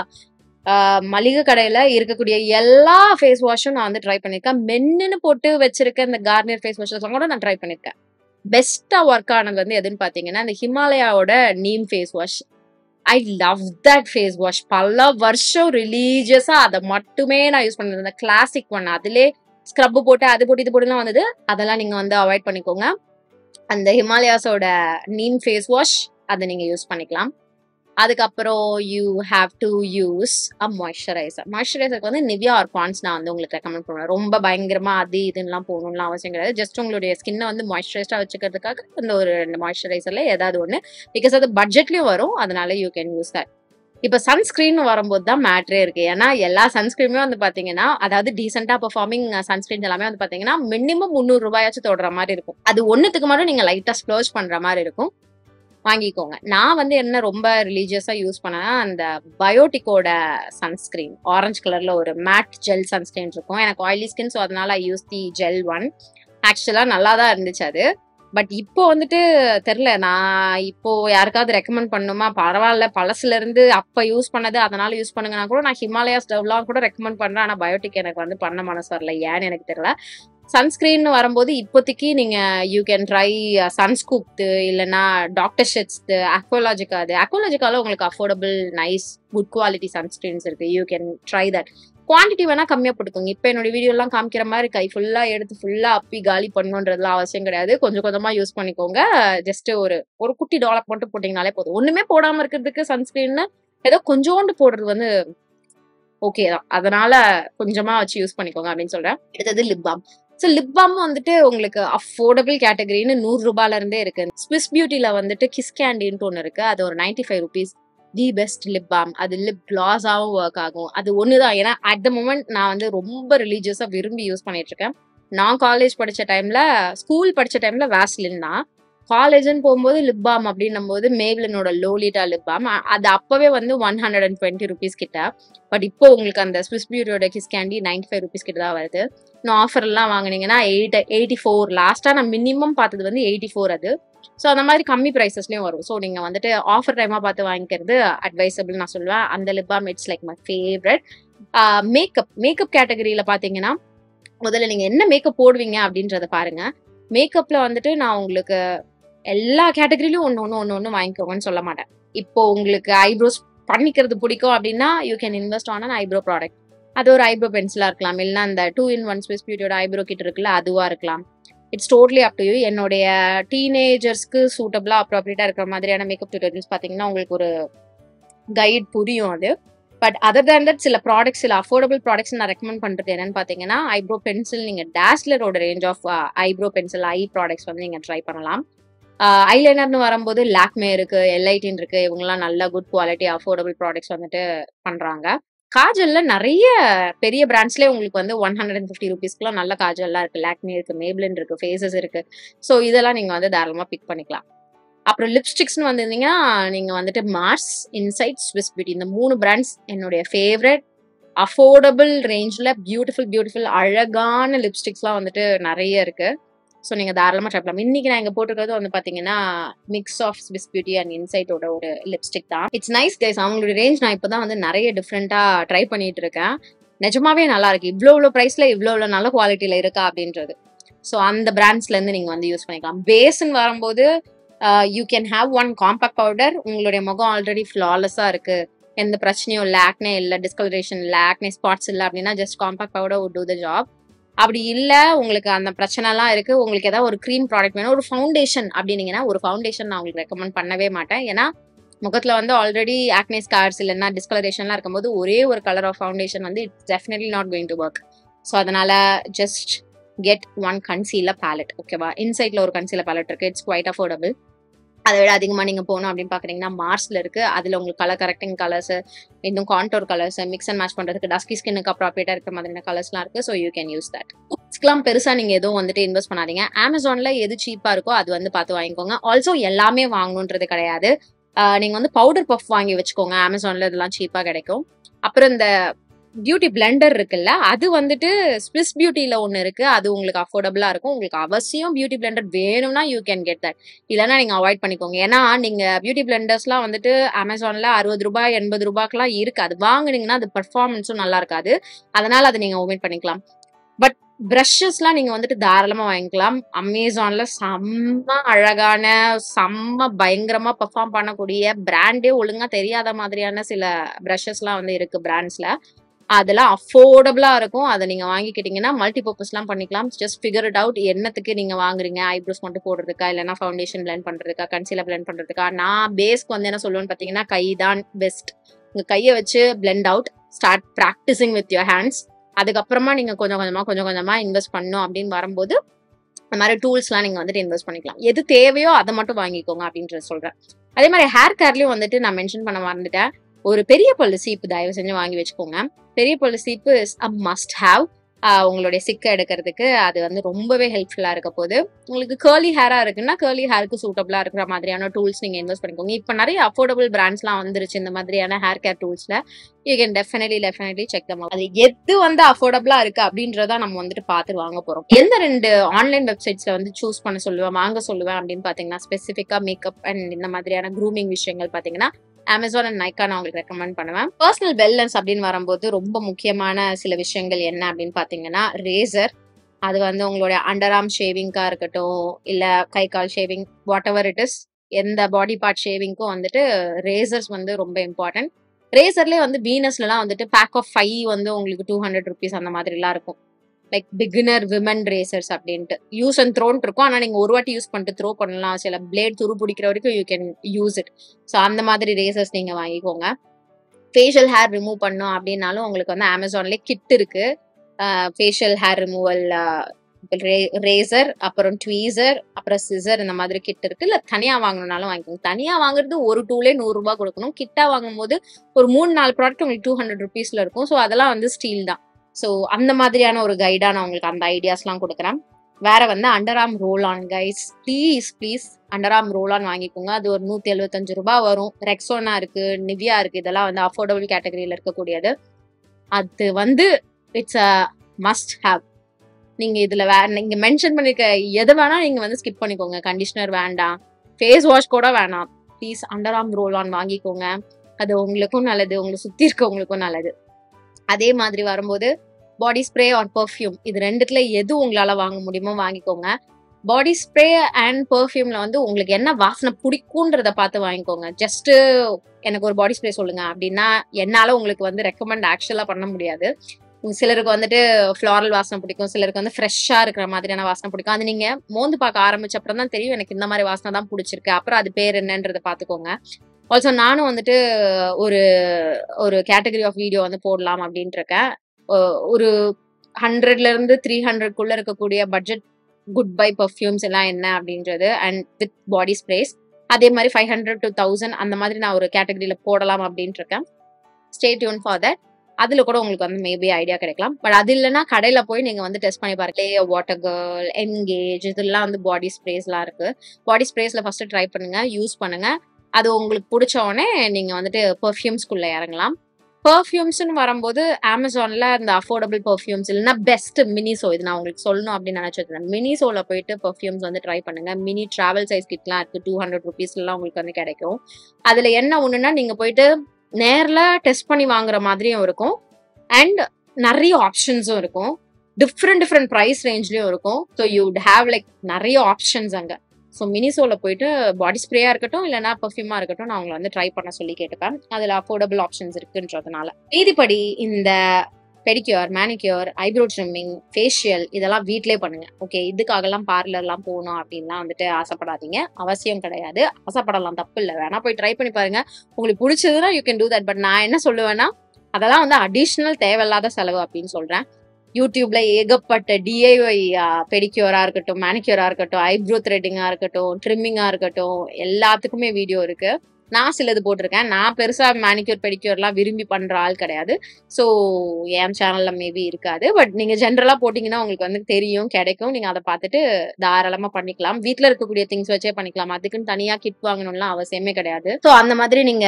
மளிகை கடையில இருக்கக்கூடிய எல்லா ஃபேஸ் வாஷும் நான் வந்து ட்ரை பண்ணிருக்கேன் மென்னுன்னு போட்டு வச்சிருக்க இந்த கார்னியர் ஃபேஸ் வாஷ் கூட நான் ட்ரை பண்ணிருக்கேன் பெஸ்டா ஒர்க் ஆனது வந்து எதுன்னு பாத்தீங்கன்னா இந்த ஹிமாலயாவோட neem face wash I love that face wash பல வருஷம் ரிலீஜியஸா அதை மட்டுமே நான் யூஸ் பண்ணது இந்த கிளாசிக் ஒன் அதுலே ஸ்க்ரப் போட்டு அது போட்டு இது போட்டுலாம் வந்தது அதெல்லாம் நீங்க வந்து அவாய்ட் பண்ணிக்கோங்க அந்த ஹிமாலயாஸோட நீம் ஃபேஸ் வாஷ் அதை நீங்க யூஸ் பண்ணிக்கலாம் அதுக்கப்புறம் you have to use a moisturizer மாய்ஸ்சரைசருக்கு வந்து நிவ்யா ஆர் பான்ஸ் நான் வந்து உங்களுக்கு ரெக்கமெண்ட் பண்ணுவேன் ரொம்ப பயங்கரமா அது இதுலாம் போகணும்லாம் அவசியம் கிடையாது ஜஸ்ட் உங்களுடைய ஸ்கின்னை வந்து மாய்ஸ்சரைஸ்டா வச்சுக்கிறதுக்காக அந்த ஒரு ரெண்டு மாய்ஸ்சரைசர்ல ஏதாவது ஒன்று பிகாஸ் அது பட்ஜெட்லயும் வரும் அதனால யூ கேன் யூஸ் தட் இப்போ சன்ஸ்கிரீன் வரும்போது தான் மேட்ரே இருக்கு ஏன்னா எல்லா சன்ஸ்கிரீனுமே வந்து பாத்தீங்கன்னா அதாவது டீசெண்டா பெர்ஃபார்மிங் சன்ஸ்கிரீன் எல்லாமே வந்து பாத்தீங்கன்னா மினிமம் முந்நூறு ரூபாயாச்சும் தொடுற மாதிரி இருக்கும் அது ஒன்னுத்துக்கு மட்டும் நீங்க லைட்டா ஸ்ப்ளோச் பண்ற மாதிரி இருக்கும் வாங்கிக்கோங்க நான் வந்து என்ன ரொம்ப ரிலீஜியஸா யூஸ் பண்ணேன்னா அந்த பயோட்டிக்கோட சன்ஸ்கிரீன் ஆரஞ்சு கலர்ல ஒரு மேட் ஜெல் சன்ஸ்கிரீன் இருக்கும் எனக்கு ஆயிலி ஸ்கின் ஸோ அதனால I use the gel one ஆக்சுவலா நல்லா தான் இருந்துச்சு அது பட் இப்போ வந்துட்டு தெரில நான் இப்போ யாருக்காவது ரெக்கமெண்ட் பண்ணுமா பரவாயில்ல பழசுல இருந்து அப்ப யூஸ் பண்ணது அதனால யூஸ் பண்ணுங்கன்னா கூட நான் ஹிமாலயாஸ் டவ்லாம் கூட ரெக்கமெண்ட் பண்றேன் ஆனா பயோட்டிக் எனக்கு வந்து பண்ண மனசு வரல ஏன்னு எனக்கு தெரியல சன்ஸ்கிரீன் வரும்போது இப்போதைக்கு நீங்க யூ கேன் ட்ரை சன்ஸ்கூப்து இல்லைன்னா டாக்டர் ஷெட்ஸ்து அக்வாலாஜிக்கா அது அக்வாலாஜிக்கால உங்களுக்கு affordable nice good quality sunscreens இருக்கு you can try that quantity வேணா கம்மியா போட்டுக்கோங்க இப்போ என்னோட வீடியோ எல்லாம் காமிக்கிற மாதிரி கை ஃபுல்லா எடுத்து ஃபுல்லா அப்பி காலி பண்ணுன்றதுலாம் அவசியம் கிடையாது கொஞ்சம் கொஞ்சமா யூஸ் பண்ணிக்கோங்க ஜஸ்ட் ஒரு ஒரு குட்டி டாலர் மட்டும் போட்டீங்கனாலே போதும் ஒண்ணுமே போடாம இருக்கிறதுக்கு சன்ஸ்கிரீன் ஏதோ கொஞ்சோண்டு போடுறது வந்து ஓகே தான் அதனால கொஞ்சமா வச்சு யூஸ் பண்ணிக்கோங்க அப்படின்னு சொல்றேன் அடுத்தது lip balm so lip balm வந்துட்டு உங்களுக்கு அஃபோர்டபுள் கேட்டகரின்னு நூறு ரூபாயில இருந்தே இருக்கு ஸ்விஸ் பியூட்டில வந்துட்டு கிஸ் கேண்டின்ட்டு ஒன்று இருக்கு அது ஒரு ninety five rupees the best lip balm அது லிப் கிளாஸாகவும் ஒர்க் ஆகும் அது ஒன்று தான் ஏன்னா அட் த மூமெண்ட் நான் வந்து ரொம்ப ரிலீஜியஸாக விரும்பி யூஸ் பண்ணிட்டு இருக்கேன் நான் காலேஜ் படிச்ச டைம்ல ஸ்கூல் படிச்ச டைம்ல வேஸ்லின் தான் காலேஜ்னு போகும்போது லிப் பாம் அப்படின்னும் போது மேவ்லினோட லோலிட்டா லிப் பாம் அது அப்பவே வந்து one hundred and twenty rupees கிட்ட பட் இப்போ உங்களுக்கு அந்த ஸ்விஸ் பியூட்டியோட kiss candy ninety five rupees கிட்ட தான் வருது இன்னும் ஆஃபர்லாம் வாங்குனீங்கன்னா எயிட் எயிட்டி ஃபோர் லாஸ்ட்டாக நான் மினிமம் பார்த்தது வந்து எயிட்டி ஃபோர் அது ஸோ அந்த மாதிரி கம்மி ப்ரைஸஸ்லையும் வரும் ஸோ நீங்கள் வந்துட்டு ஆஃபர் டைமாக பார்த்து வாங்கிக்கிறது அட்வைசபிள் நான் சொல்லுவேன் அந்த lip balm it's like my favourite makeup makeup கேட்டகரியில் பார்த்தீங்கன்னா முதல்ல நீங்கள் என்ன மேக்கப் போடுவீங்க அப்படின்றத பாருங்க மேக்கப்பில் வந்துட்டு நான் உங்களுக்கு எல்லா கேட்டகரியிலும் ஒன்று ஒன்று ஒன்று ஒன்று வாங்கிக்கோங்கன்னு சொல்ல மாட்டேன் இப்போ உங்களுக்கு ஐப்ரோஸ் பண்ணிக்கிறது பிடிக்கும் அப்படின்னா you can invest on an eyebrow product அது ஒரு ஐப்ரோ பென்சிலாக இருக்கலாம் இல்லைன்னா அந்த டூ இன் ஒன் ஸ்விஸ் பியூட்டியோட ஐப்ரோ கிட் இருக்குல்ல அதுவாக இருக்கலாம் it's totally up to you என்னுடைய டீனேஜர்ஸ்க்கு சூட்டபிளாக அப்ராப்ரியேட்டாக இருக்கிற மாதிரியான மேக்கப் டியூட்டோரியல்ஸ் பார்த்தீங்கன்னா உங்களுக்கு ஒரு கைட் புரியும் அது பட் அதர் தேன் தட் சில ப்ராடக்ட்ஸ் சில அஃபோர்டபுள் ப்ராடக்ட்ஸ் நான் ரெக்கமெண்ட் பண்ணுறது என்னன்னு பார்த்தீங்கன்னா ஐப்ரோ பென்சில் நீங்கள் டேஸ்லரோட range of eyebrow pencil eye products வந்து நீங்கள் ட்ரை பண்ணலாம் ஐலைனர்னு வரும்போது லாக்மே இருக்கு எல்ஐடின் இருக்கு இவங்கெல்லாம் நல்ல குட் குவாலிட்டி அஃபோர்டபுள் ப்ராடக்ட்ஸ் வந்துட்டு பண்றாங்க காஜல்ல நிறைய பெரிய பிராண்ட்ஸ்லேயே உங்களுக்கு வந்து ஒன் ஹண்ட்ரட் அண்ட் ஃபிஃப்டி ருபீஸ்க்குலாம் நல்ல காஜல்லாம் இருக்கு லாக்மே இருக்கு மேப்ளின் இருக்கு ஃபேஸஸ் இருக்கு ஸோ இதெல்லாம் நீங்க வந்து தாராளமாக பிக் பண்ணிக்கலாம் அப்புறம் லிப்ஸ்டிக்ஸ்னு வந்திருந்தீங்கன்னா நீங்க வந்துட்டு மார்ஸ் இன்சைட் ஸ்விஸ் பியூட்டி இந்த மூணு பிராண்ட்ஸ் என்னுடைய ஃபேவரட் அஃபோர்டபுள் ரேஞ்சில் பியூட்டிஃபுல் பியூட்டிஃபுல் அழகான லிப்ஸ்டிக்ஸ்லாம் வந்துட்டு நிறைய இருக்கு ஸோ நீங்கள் தாராளமாக ட்ரை பண்ணலாம் இன்னைக்கு நான் இங்கே போட்டிருக்கிறது வந்து பார்த்தீங்கன்னா mix of Swiss beauty and இன்சைட்டோட ஒரு லிப்ஸ்டிக் தான் இட்ஸ் நைஸ் கைஸ் அவங்களோட ரேஞ்ச் நான் இப்போ தான் வந்து நிறைய டிஃப்ரெண்ட்டாக ட்ரை பண்ணிட்டு இருக்கேன் நிஜமாவே நல்லா இருக்கு இவ்வளோ இவ்வளோ ப்ரைஸில் இவ்வளோ இவ்வளோ நல்ல குவாலிட்டியில் இருக்கா அப்படின்றது ஸோ அந்த பிராண்ட்ஸ்லேருந்து நீங்கள் வந்து யூஸ் பண்ணிக்கலாம் பேஸ்ன்னு வரும்போது you can have one compact powder உங்களுடைய முகம் ஆல்ரெடி ஃப்ளாலெஸ்ஸாக இருக்கு எந்த பிரச்சனையும் இல்லை ஆக்னே இல்லை டிஸ்கலரேஷன் இல்லை ஆக்னே ஸ்பாட்ஸ் இல்லை அப்படின்னா just compact powder would do the job அப்படி இல்லை உங்களுக்கு அந்த பிரச்சனைலாம் இருக்கு உங்களுக்கு ஏதாவது ஒரு க்ரீம் ப்ராடக்ட் வேணும் ஒரு ஃபவுண்டேஷன் அப்படின்னீங்கன்னா ஒரு ஃபவுண்டேஷன் நான் உங்களுக்கு ரெக்கமெண்ட் பண்ணவே மாட்டேன் ஏன்னா முகத்தில் வந்து ஆல்ரெடி ஆக்னே ஸ்கார்ஸ் இல்லைன்னா டிஸ்கலரேஷன்லாம் இருக்கும்போது ஒரே ஒரு கலர் ஆஃப் ஃபவுண்டேஷன் வந்து it's definitely not going to work so அதனால just get one concealer palette ஓகேவா இன்சைட்ல ஒரு கன்சீலர் பேலட் இருக்கு இட்ஸ் குவைட் அஃபோர்டபுள் அதை விட அதிகமாக நீங்கள் போகணும் அப்படின்னு பார்க்குறீங்கன்னா மார்ஸில் இருக்குது அதில் உங்களுக்கு கலர் கரெக்டிங் கலர்ஸ் இன்னும் contour colours mix and match பண்ணுறதுக்கு டஸ்கி ஸ்கின்னுக்கு அப்ராப்ரியேட்டாக இருக்கிற மாதிரியான கலர்ஸ்லாம் இருக்குது so you can use that புக்ஸ்க்கெலாம் பெருசாக நீங்கள் எதுவும் வந்துட்டு இன்வெஸ்ட் பண்ணாதீங்க அமேசானில் எது சீப்பாக இருக்கோ அது வந்து பார்த்து வாங்கிக்கோங்க ஆல்சோ எல்லாமே வாங்கணுன்றது கிடையாது நீங்கள் வந்து பவுடர் பஃப் வாங்கி வச்சுக்கோங்க அமேசானில் இதெல்லாம் சீப்பாக கிடைக்கும் அப்புறம் இந்த பியூட்டி பிளெண்டர் இருக்குல்ல அது வந்துட்டு ஸ்விஸ் பியூட்டியில் ஒன்று இருக்கு அது உங்களுக்கு அஃபோர்டபுளாக இருக்கும் உங்களுக்கு அவசியம் பியூட்டி பிளெண்டர் வேணும்னா யூ கேன் கெட் தட் இல்லைன்னா நீங்கள் அவாய்ட் பண்ணிக்கோங்க ஏன்னா நீங்கள் பியூட்டி பிளெண்டர்ஸ்லாம் வந்துட்டு அமேசானில் அறுபது ரூபாய் எண்பது ரூபாய்க்குலாம் இருக்கு அது வாங்குனீங்கன்னா அது பர்ஃபார்மன்ஸும் நல்லா இருக்காது அதனால அதை நீங்கள் ஒமிட் பண்ணிக்கலாம் பட் ப்ரஷஸ்லாம் நீங்கள் வந்துட்டு தாராளமாக வாங்கிக்கலாம் அமேசானில் செம்ம அழகான செம்ம பயங்கரமாக பெர்ஃபார்ம் பண்ணக்கூடிய பிராண்டே ஒழுங்காக தெரியாத மாதிரியான சில ப்ரஷஸ்லாம் வந்து இருக்கு பிராண்ட்ஸில் அதெல்லாம் அஃபோர்டபுளா இருக்கும் அதை நீங்க வாங்கிக்கிட்டீங்கன்னா மல்டி பர்பஸ்லாம் பண்ணிக்கலாம் ஜஸ்ட் ஃபிகர் இட் அவுட் என்னத்துக்கு நீங்க வாங்குறீங்க ஐப்ரோஸ் மட்டும் போடுறதுக்கா இல்லைன்னா ஃபவுண்டேஷன் பிளெண்ட் பண்றதுக்கா கன்சீலர் பிளெண்ட் பண்றதுக்கா நான் பேஸ்க்கு வந்து என்ன சொல்லுவேன்னு பார்த்தீங்கன்னா கை தான் பெஸ்ட் உங்க கையை வச்சு blend out start practising with your hands அதுக்கப்புறமா நீங்க கொஞ்சம் கொஞ்சமா கொஞ்சம் கொஞ்சமா இன்வெஸ்ட் பண்ணும் அப்படின்னு வரும்போது இந்த மாதிரி டூல்ஸ்லாம் நீங்க வந்துட்டு இன்வெஸ்ட் பண்ணிக்கலாம் எது தேவையோ அதை மட்டும் வாங்கிக்கோங்க அப்படின்றது சொல்றேன் அதே மாதிரி ஹேர் கேர்லயும் வந்துட்டு நான் மென்ஷன் பண்ண மறந்துட்டேன் ஒரு பெரிய பல்லு சீப்பு தயவு செஞ்சு வாங்கி வச்சுக்கோங்க பெரிய பல்லு சீப்பு இஸ் அ மஸ்ட் ஹாவ் உங்களுடைய சிக்கை எடுக்கிறதுக்கு அது வந்து ரொம்பவே ஹெல்ப்ஃபுல்லா இருக்க போது உங்களுக்கு கேர்லி ஹேரா இருக்குன்னா கேர்லி ஹேருக்கு சூட்டபிளா இருக்கிற மாதிரியான டூல்ஸ் நீங்க இன்வெஸ்ட் பண்ணிக்கோங்க இப்போ நிறைய அஃபோர்டபுள் பிராண்ட்ஸ்லாம் வந்துருச்சு இந்த மாதிரியான ஹேர் கேர் டூல்ஸ்ல you can definitely definitely check them அது எது வந்து அஃபோர்டபுளா இருக்கு அப்படின்றத நம்ம வந்துட்டு பார்த்து வாங்க போறோம் எந்த ரெண்டு ஆன்லைன் வெப்சைட்ஸ்ல வந்து சூஸ் பண்ண சொல்லுவேன் வாங்க சொல்லுவேன் அப்படின்னு பாத்தீங்கன்னா ஸ்பெசிஃபிக்கா மேக்கப் அண்ட் இந்த மாதிரியான க்ரூமிங் விஷயங்கள் பாத்தீங்கன்னா அமேசான் அண்ட் நைக்கா நான் உங்களுக்கு ரெக்கமெண்ட் பண்ணுவேன் பர்சனல் வெல்னஸ் அப்படின்னு வரும்போது ரொம்ப முக்கியமான சில விஷயங்கள் என்ன அப்படின்னு பாத்தீங்கன்னா ரேசர் அது வந்து உங்களுடைய அண்டர் ஆர்ம் ஷேவிங்காக இருக்கட்டும் இல்லை கை கால் shaving whatever it is எந்த பாடி பார்ட் ஷேவிங்க்கும் வந்துட்டு ரேசர்ஸ் வந்து ரொம்ப இம்பார்ட்டன்ட் ரேசர்லேயே வந்து வீனஸ்லலாம் வந்துட்டு பேக் ஆஃப் ஃபைவ் வந்து உங்களுக்கு டூ ஹண்ட்ரட் ருபீஸ் அந்த மாதிரிலாம் இருக்கும் லைக் பிகினர் விமன் ரேசர்ஸ் அப்படின்ட்டு யூஸ் அண்ட் த்ரோன் இருக்கும் ஆனால் நீங்கள் ஒரு வாட்டி யூஸ் பண்ணிட்டு த்ரோ பண்ணலாம் சில பிளேட் துரு பிடிக்கிற வரைக்கும் you can use it so அந்த மாதிரி ரேசர்ஸ் நீங்கள் வாங்கிக்கோங்க ஃபேஷியல் ஹேர் ரிமூவ் பண்ணோம் அப்படின்னாலும் உங்களுக்கு வந்து அமேசான்லேயே கிட் இருக்கு ஃபேஷியல் ஹேர் ரிமூவல் ரேசர் அப்புறம் ட்வீசர் அப்புறம் சிசர் இந்த மாதிரி கிட் இருக்கு இல்ல தனியா வாங்கணும்னாலும் வாங்கிக்கோங்க தனியா வாங்குறது ஒரு டூலே நூறு ரூபாய் கொடுக்கணும் கிட்டா வாங்கும் போது ஒரு மூணு நாலு ப்ராடக்ட் உங்களுக்கு டூ ஹண்ட்ரட் ருபீஸ்ல இருக்கும் ஸோ அதெல்லாம் வந்து ஸ்டீல் தான் ஸோ அந்த மாதிரியான ஒரு கைடா நான் உங்களுக்கு அந்த ஐடியாஸ்லாம் கொடுக்குறேன் வேற வந்து underarm roll on guys please please underarm roll on வாங்கிக்கோங்க அது ஒரு நூத்தி எழுபத்தஞ்சு ரூபாய் வரும் ரெக்ஸோனா இருக்கு நிவியா இருக்கு இதெல்லாம் வந்து அஃபோர்டபுள் கேட்டகரியில இருக்கக்கூடியது அது வந்து இட்ஸ் அ மஸ்ட் ஹேவ் நீங்க இதுல வே நீங்க மென்ஷன் பண்ணிருக்க எது வேணா நீங்க வந்து ஸ்கிப் பண்ணிக்கோங்க கண்டிஷனர் வேண்டாம் ஃபேஸ் வாஷ் கூட வேணாம் please underarm roll on வாங்கிக்கோங்க அது உங்களுக்கும் நல்லது உங்களை சுத்தி இருக்கவங்களுக்கும் நல்லது அதே மாதிரி வரும்போது பாடி ஸ்ப்ரே ஆர் பர்ஃப்யூம் இது ரெண்டுத்துல எது உங்களால வாங்க முடியுமோ வாங்கிக்கோங்க பாடி ஸ்ப்ரே அண்ட் பர்ஃப்யூம்ல வந்து உங்களுக்கு என்ன வாசனை பிடிக்குன்றத பார்த்து வாங்கிக்கோங்க ஜஸ்ட் எனக்கு ஒரு பாடி ஸ்ப்ரே சொல்லுங்க அப்படின்னா என்னால உங்களுக்கு வந்து ரெக்கமெண்ட் ஆக்சுவலா பண்ண முடியாது உங்க சிலருக்கு வந்துட்டு ஃப்ளாரல் வாசனை பிடிக்கும் சிலருக்கு வந்து ஃப்ரெஷ்ஷா இருக்கிற மாதிரியான வாசனை பிடிக்கும் அது நீங்க மோந்து பார்க்க ஆரம்பிச்ச அப்புறம் தான் தெரியும் எனக்கு இந்த மாதிரி வாசனை தான் பிடிச்சிருக்கு அப்புறம் அது பேர் என்னன்றத பாத்துக்கோங்க ஆல்சோ நானும் வந்துட்டு ஒரு ஒரு கேட்டகரி ஆஃப் வீடியோ வந்து போடலாம் அப்படின்ட்டு இருக்கேன் ஒ- ஒரு ஹண்ட்ரட்ல இருந்து த்ரீ ஹண்ட்ரட்குள்ள இருக்கக்கூடிய பட்ஜெட் குட் பை பர்ஃப்யூம்ஸ் எல்லாம் என்ன அப்படின்றது அண்ட் வித் பாடி ஸ்ப்ரேஸ் அதே மாதிரி ஃபைவ் ஹண்ட்ரட் டு தௌசண்ட் அந்த மாதிரி நான் ஒரு கேட்டகரியில போடலாம் அப்படின்ட்டு இருக்கேன் ஸ்டே டியூன் ஃபார் தட் அதுல கூட உங்களுக்கு வந்து மேபி ஐடியா கிடைக்கலாம் பட் அது இல்லைன்னா கடையில போய் நீங்க வந்து டெஸ்ட் பண்ணி பாருங்க வாட்டர் கேர்ள் என்கேஜ் இதெல்லாம் வந்து பாடி ஸ்ப்ரேஸ்லாம் இருக்கு பாடி ஸ்ப்ரேஸ்ல ஃபர்ஸ்ட் ட்ரை பண்ணுங்க யூஸ் பண்ணுங்க அது உங்களுக்கு பிடிச்ச உடனே நீங்க வந்துட்டு பெர்ஃப்யூம்ஸ்குள்ள இறங்கலாம் பெர்ஃப்யூம்ஸ்னு வரும்போது அமேசான்ல இந்த அஃபோர்டபுள் பெர்ஃப்யூம்ஸ் இல்லைன்னா பெஸ்ட் மினிசோ இது நான் உங்களுக்கு சொல்லணும் அப்படின்னு நினைச்சிருந்தேன் மினிசோல போயிட்டு பெர்ஃப்யூம்ஸ் வந்து ட்ரை பண்ணுங்க மினி டிராவல் சைஸ் கிட்லாம் இருக்கு டூ ஹண்ட்ரட் ருபீஸ்லாம் உங்களுக்கு வந்து கிடைக்கும் அதுல என்ன ஒண்ணுன்னா நீங்க போயிட்டு நேர்ல டெஸ்ட் பண்ணி வாங்குற மாதிரியும் இருக்கும் அண்ட் நிறைய ஆப்ஷன்ஸும் இருக்கும் டிஃப்ரெண்ட் டிஃப்ரெண்ட் ப்ரைஸ் ரேஞ்ச்லயும் இருக்கும் ஸோ யூ ஹேவ் லைக் நிறைய ஆப்ஷன்ஸ் அங்க ஸோ மினிசோல போயிட்டு பாடி ஸ்ப்ரேயா இருக்கட்டும் இல்லைன்னா பர்ஃப்யூமா இருக்கட்டும் நான் உங்களை வந்து ட்ரை பண்ண சொல்லி கேட்டுப்பேன் அதுல அஃபோர்டபுள் ஆப்ஷன்ஸ் இருக்குன்றதுனால மீதிப்படி இந்த pedicure manicure eyebrow trimming facial இதெல்லாம் வீட்லயே பண்ணுங்க ஓகே இதுக்காகலாம் பார்லர்லாம் போகணும் அப்படின்லாம் வந்துட்டு ஆசைப்படாதீங்க அவசியம் கிடையாது ஆசைப்படலாம் தப்பு இல்லை வேணா போய் ட்ரை பண்ணி பாருங்க உங்களுக்கு பிடிச்சதுன்னா you can do that but நான் என்ன சொல்லுவேன்னா அதெல்லாம் வந்து அடிஷ்னல் தேவையில்லாத செலவு அப்படின்னு சொல்றேன் யூடியூப்ல ஏகப்பட்ட டிஐஒய் பெடிக்யூரா இருக்கட்டும் மேனிக்யூரா இருக்கட்டும் ஐப்ரோ த்ரெட்டிங்கா இருக்கட்டும் ட்ரிம்மிங்கா இருக்கட்டும் எல்லாத்துக்குமே வீடியோ இருக்கு நான் சிலது போட்டிருக்கேன் நான் பெருசா மேனிக்யூர் பெடிக்யூர்லாம் விரும்பி பண்ற ஆள் கிடையாது ஸோ என் சேனல்ல மேபி இருக்காது பட் நீங்க ஜென்ரலா போட்டீங்கன்னா உங்களுக்கு வந்து தெரியும் கிடைக்கும் நீங்க அதை பார்த்துட்டு தாராளமா பண்ணிக்கலாம் வீட்ல இருக்கக்கூடிய திங்ஸ் வச்சே பண்ணிக்கலாம் அதுக்குன்னு தனியா கிட் வாங்கணும்லாம் அவசியமே கிடையாது ஸோ அந்த மாதிரி நீங்க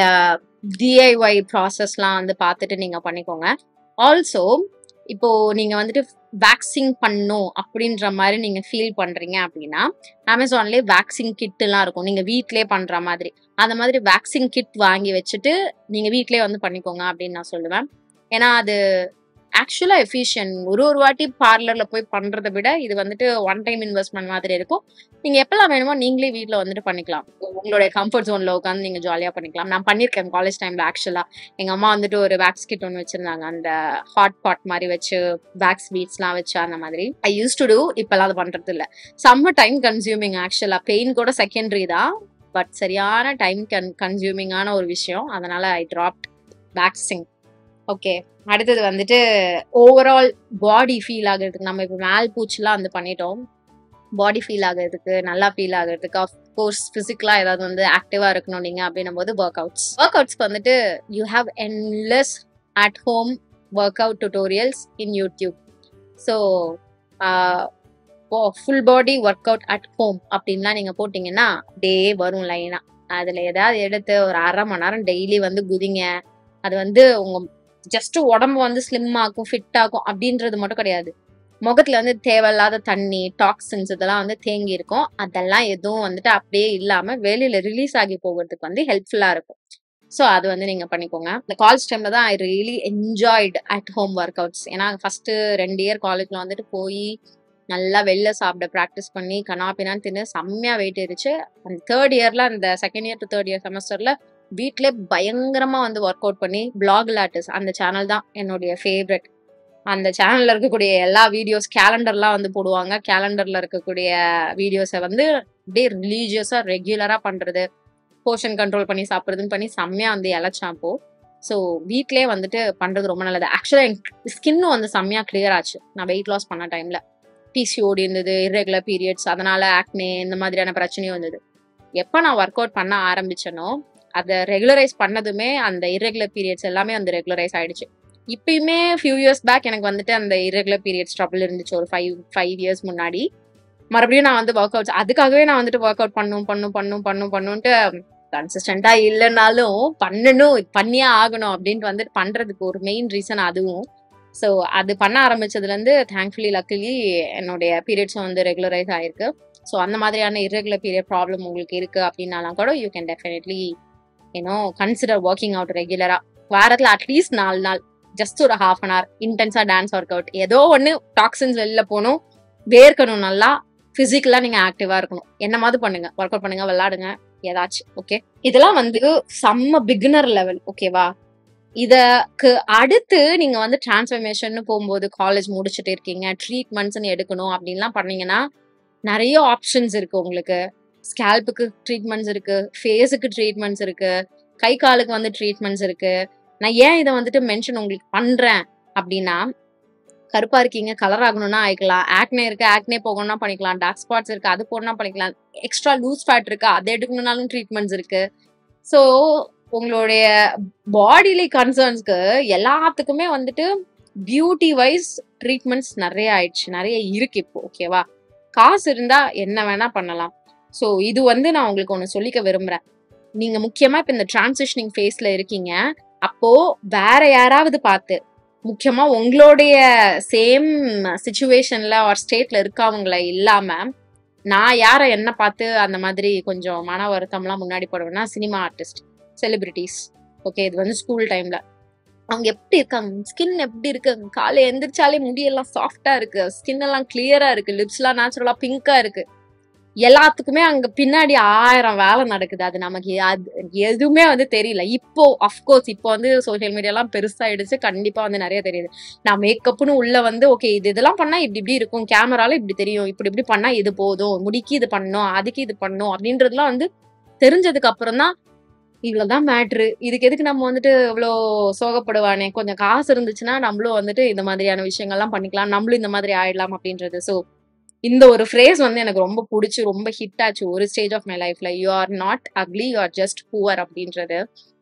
டிஐஒய் ப்ராசஸ்லாம் வந்து பார்த்துட்டு நீங்க பண்ணிக்கோங்க ஆல்சோ இப்போ நீங்க வந்துட்டு வேக்சிங் பண்ணும் அப்படின்ற மாதிரி நீங்க ஃபீல் பண்றீங்க அப்படின்னா அமேசான்லயே வேக்சிங் கிட் எல்லாம் இருக்கும் நீங்க வீட்லயே பண்ற மாதிரி அந்த மாதிரி வேக்சிங் கிட் வாங்கி வச்சுட்டு நீங்க வீட்லயே வந்து பண்ணிக்கோங்க அப்படின்னு நான் சொல்லுவேன் ஏன்னா அது ஆக்சுவலா எஃபிஷியன்ட் ஒரு ஒரு வாட்டி பார்லர்ல போய் பண்றதை விட இது வந்துட்டு ஒன் டைம் இன்வெஸ்ட்மெண்ட் மாதிரி இருக்கும் நீங்க எப்பெல்லாம் வேணுமோ நீங்களே வீட்ல வந்துட்டு பண்ணிக்கலாம் உங்களுடைய கம்ஃபர்ட் ஜோன்ல உட்காந்து நீங்க ஜாலியா பண்ணிக்கலாம் நான் பண்ணிருக்கேன் காலேஜ் டைம்ல ஆக்சுவலா எங்க அம்மா வந்துட்டு ஒரு வேக்ஸ் கிட் ஒன்று வச்சிருந்தாங்க அந்த ஹாட் பாட் மாதிரி வச்சு வேக்ஸ் பீட்ஸ்லாம் வச்சு அந்த மாதிரி ஐ யூஸ் டு டூ இப்பெல்லாம் அது பண்றது இல்ல செம்ம டைம் கன்சியூமிங் ஆக்சுவலா பெயின் கூட செகண்டரி தான் பட் சரியான டைம் கன் கன்சியூமிங்கான ஒரு விஷயம் அதனால ஐ ட்ராப்ட் வேக்சிங் ஓகே அடுத்தது வந்துட்டு ஓவரால் பாடி ஃபீல் ஆகுறதுக்கு நம்ம இப்போ மேல் பூச்சிலாம் வந்து பண்ணிட்டோம் பாடி ஃபீல் ஆகுறதுக்கு நல்லா ஃபீல் ஆகுறதுக்கு அஃப்கோர்ஸ் ஃபிசிக்கலாக ஏதாவது வந்து ஆக்டிவாக இருக்கணும் நீங்கள் அப்படின்னும் போது ஒர்க் அவுட்ஸ் ஒர்க் அவுட்ஸ்க்கு வந்துட்டு you have endless at home workout tutorials in YouTube so full body workout at home அப்படின்லாம் நீங்கள் போட்டிங்கன்னா டே வரும் லைனாக அதில் ஏதாவது எடுத்து ஒரு அரை மணி நேரம் டெய்லி வந்து குதிங்க அது வந்து உங்க ஜஸ்ட் உடம்பு வந்து ஸ்லிம் ஆக்கும் ஃபிட் ஆக்கும் அப்படின்றது மட்டும் கிடையாது முகத்துல வந்து தேவையில்லாத தண்ணி டாக்ஸின்ஸ் இதெல்லாம் வந்து தேங்கி இருக்கும் அதெல்லாம் எதுவும் வந்துட்டு அப்படியே இல்லாம வெளியில ரிலீஸ் ஆகி போகிறதுக்கு வந்து ஹெல்ப்ஃபுல்லா இருக்கும் ஸோ அது வந்து நீங்க பண்ணிக்கோங்க இந்த காலேஜ் டைம்ல தான் I really enjoyed at home workouts ஏன்னா ஃபர்ஸ்ட் ரெண்டு இயர் காலேஜ்ல வந்துட்டு போய் நல்லா வெளில சாப்பிட ப்ராக்டிஸ் பண்ணி கனாப்பினான்னு தின்னு செம்மையா வெயிட் ஏறிச்சு அந்த தேர்ட் இயர்ல அந்த second year to third year செமஸ்டர்ல வீட்லயே பயங்கரமா வந்து ஒர்க் அவுட் பண்ணி பிளாக் லாட்டிஸ் அந்த சேனல் தான் என்னுடைய ஃபேவரட் அந்த சேனல்ல இருக்கக்கூடிய எல்லா வீடியோஸ் கேலண்டர்லாம் வந்து போடுவாங்க கேலண்டர்ல இருக்கக்கூடிய வீடியோஸை வந்து அப்படியே ரிலீஜியஸா ரெகுலரா பண்றது போர்ஷன் கண்ட்ரோல் பண்ணி சாப்பிட்றதுன்னு பண்ணி செம்மையா வந்து இழைச்சான் போ ஸோ வீட்லயே வந்துட்டு பண்றது ரொம்ப நல்லது ஆக்சுவலா என் ஸ்கின்னும் வந்து செம்மையா கிளியர் ஆச்சு நான் வெயிட் லாஸ் பண்ண டைம்ல பிசிஓடி இருந்தது irregular பீரியட்ஸ் அதனால ஆக்னே இந்த மாதிரியான பிரச்சனையும் இருந்தது எப்போ நான் ஒர்க் அவுட் பண்ண ஆரம்பிச்சனோ அதை ரெகுலரைஸ் பண்ணதுமே அந்த irregular பீரியட்ஸ் எல்லாமே வந்து ரெகுலரைஸ் ஆயிடுச்சு இப்பயுமே ஃபியூ இயர்ஸ் பேக் எனக்கு வந்துட்டு அந்த irregular பீரியட்ஸ் ட்ரபிள் இருந்துச்சு ஒரு ஃபைவ் ஃபைவ் இயர்ஸ் முன்னாடி மறுபடியும் நான் வந்து ஒர்க் அவுட் அதுக்காகவே நான் வந்துட்டு ஒர்க் அவுட் பண்ணும் பண்ணும் பண்ணும் பண்ணும் பண்ணுன்ட்டு கன்சிஸ்டண்டா இல்லைனாலும் பண்ணணும் இது பண்ணியே ஆகணும் அப்படின்ட்டு வந்துட்டு பண்றதுக்கு ஒரு மெயின் ரீசன் அதுவும் ஸோ அது பண்ண ஆரம்பிச்சதுல இருந்து தேங்க்ஃபுல்லி லக்கிலி என்னுடைய பீரியட்ஸும் வந்து ரெகுலரைஸ் ஆயிருக்கு ஸோ அந்த மாதிரியான irregular பீரியட் ப்ராப்ளம் உங்களுக்கு இருக்கு அப்படின்னாலாம் கூட you can definitely you know consider working out ரெகுலரா வாரத்துல அட்லீஸ்ட் நாலு நாள் ஜஸ்ட் ஒரு ஹாஃப் அன் ஹவர் இன்டென்ஸா டான்ஸ் ஒர்க் அவுட் ஏதோ ஒன்று டாக்ஸின்ஸ் வெளில போகணும் வேர்க்கணும் நல்லா பிசிக்கலா நீங்க ஆக்டிவா இருக்கணும் என்ன மாதிரி பண்ணுங்க ஒர்க் அவுட் பண்ணுங்க விளையாடுங்க ஏதாச்சும் ஓகே இதெல்லாம் வந்து செம்ம பிகினர் லெவல் ஓகேவா இதற்கு அடுத்து நீங்க வந்து டிரான்ஸ்ஃபர்மேஷன் போகும்போது காலேஜ் முடிச்சுட்டு இருக்கீங்க ட்ரீட்மெண்ட்ஸ்னு எடுக்கணும் அப்படின்லாம் பண்ணீங்கன்னா நிறைய ஆப்ஷன்ஸ் இருக்கு உங்களுக்கு ஸ்கேல்புக்கு ட்ரீட்மெண்ட்ஸ் இருக்கு ஃபேஸுக்கு ட்ரீட்மெண்ட்ஸ் இருக்கு கை காலுக்கு வந்து ட்ரீட்மெண்ட்ஸ் இருக்கு நான் ஏன் இதை வந்துட்டு மென்ஷன் உங்களுக்கு பண்றேன் அப்படின்னா கருப்பா இருக்கீங்க கலர் ஆகணும்னா ஆயிக்கலாம் ஆக்னே இருக்கு ஆக்னே போகணும்னா பண்ணிக்கலாம் டார்க் ஸ்பாட்ஸ் இருக்கு அது போடணும்னா பண்ணிக்கலாம் எக்ஸ்ட்ரா லூஸ் ஃபேட் இருக்கு அதை எடுக்கணும்னாலும் ட்ரீட்மெண்ட்ஸ் இருக்கு ஸோ உங்களுடைய பாடிலி கன்சர்ன்ஸ்க்கு எல்லாத்துக்குமே வந்துட்டு பியூட்டி வைஸ் ட்ரீட்மெண்ட்ஸ் நிறைய ஆயிடுச்சு நிறைய இருக்கு இப்போ ஓகேவா காசு இருந்தா என்ன வேணா பண்ணலாம் ஸோ இது வந்து நான் உங்களுக்கு ஒன்று சொல்லிக்க விரும்புறேன் நீங்க முக்கியமா இப்ப இந்த டிரான்சிஷனிங் ஃபேஸ்ல இருக்கீங்க அப்போ வேற யாராவது பார்த்து முக்கியமா உங்களுடைய சேம் சுச்சுவேஷன்ல ஒரு ஸ்டேட்ல இருக்கவங்கள இல்லாம நான் யாரை என்ன பார்த்து அந்த மாதிரி கொஞ்சம் மன வருத்தம்லாம் முன்னாடி போடுவேன்னா சினிமா ஆர்டிஸ்ட் செலிபிரிட்டிஸ் ஓகே இது வந்து ஸ்கூல் டைம்ல அவங்க எப்படி இருக்காங்க ஸ்கின் எப்படி இருக்கு காலை எந்திரிச்சாலே முடியெல்லாம் சாஃப்டா இருக்கு ஸ்கின் எல்லாம் கிளியரா இருக்கு லிப்ஸ் எல்லாம் நேச்சுரலா பிங்கா இருக்கு எல்லாத்துக்குமே அங்க பின்னாடி ஆயிரம் வேலை நடக்குது அது நமக்கு அது எதுவுமே வந்து தெரியல இப்போ அஃப்கோர்ஸ் இப்போ வந்து சோஷியல் மீடியாலாம் பெருசாயிடுச்சு கண்டிப்பா வந்து நிறைய தெரியுது நான் மேக்கப்னு உள்ள வந்து ஓகே இது இதெல்லாம் பண்ணா இப்படி இப்படி இருக்கும் கேமரால இப்படி தெரியும் இப்படி இப்படி பண்ணா இது போதும் முடிக்கு இது பண்ணும் அதுக்கு இது பண்ணும் அப்படின்றதுலாம் வந்து தெரிஞ்சதுக்கு அப்புறம் தான் இவ்வளவுதான் மேட்ரு இதுக்கு எதுக்கு நம்ம வந்துட்டு இவ்வளோ சோகப்படுவானே கொஞ்சம் காசு இருந்துச்சுன்னா நம்மளும் வந்துட்டு இந்த மாதிரியான விஷயங்கள்லாம் பண்ணிக்கலாம் நம்மளும் இந்த மாதிரி ஆயிடலாம் அப்படின்றது ஸோ இந்த ஒரு ஃப்ரேஸ் வந்து எனக்கு ரொம்ப பிடிச்சி ரொம்ப ஹிட் ஆச்சு ஒரு ஸ்டேஜ் ஆஃப் மை லைஃப்ல you are not ugly you are just poor அப்படின்றது